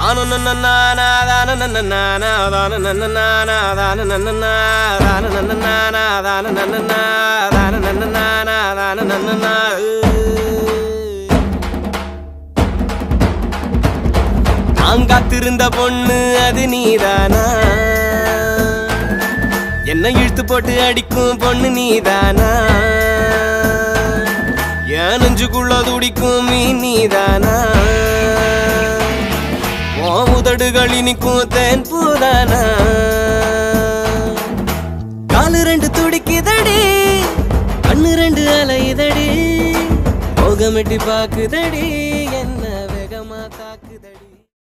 தானு நன்னா தான நன்னா தான நன்னா தான நன்னா தான நன்னா தான நன்னா தான நன்னா தான நன்னா நான் காத்திருந்த பொண்ணு அது நீதானா என்ன இழுத்து போட்டு அடிக்கும் பொண்ணு நீதானா என் நெஞ்சுக்குள்ள துடிக்கும் மீன் நீதானா ஓ உதடுகள் இனிக்கும் தேன் பூதானா காலு ரெண்டு துடிக்குதடி கண்ணு ரெண்டு அலையுதடி மோகமிட்டி பாக்குதடி